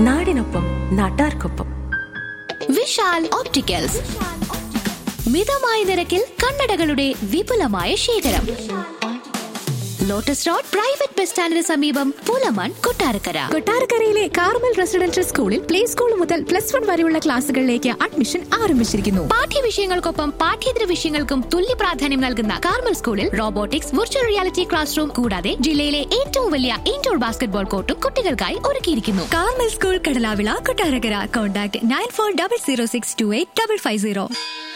നാടിനൊപ്പം നാട്ടാർക്കൊപ്പം വിശാൽ ഓപ്റ്റിക്കൽസ് മിതമായ നിരക്കിൽ കണ്ണടകളുടെ വിപുലമായ ശേഖരം ലോട്ടസ് റോഡ് പ്രൈവറ്റ് ബസ് സ്റ്റാൻഡിന് സമീപം പുലമൺ കൊട്ടാരക്കര കൊട്ടാരക്കരയിലെ കാർമൽ റെസിഡൻഷ്യൽ സ്കൂളിൽ പ്ലേ സ്കൂൾ മുതൽ പ്ലസ് വൺ വരെയുള്ള ക്ലാസുകളിലേക്ക് അഡ്മിഷൻ ആരംഭിച്ചിരിക്കുന്നു പാഠ്യവിഷയങ്ങൾക്കൊപ്പം പാഠ്യേതര വിഷയങ്ങൾക്കും തുല്യ പ്രാധാന്യം നൽകുന്ന കാർമൽ സ്കൂളിൽ robotics virtual reality class room കൂടാതെ ജില്ലയിലെ ഏറ്റവും വലിയ ഇൻഡോർ ബാസ്കറ്റ്ബോൾ കോർട്ടും കുട്ടികൾക്കായി ഒരുക്കിയിരിക്കുന്നു Carmel school Kadalavila Kottarakkara contact nine four double zero six two eight double five zero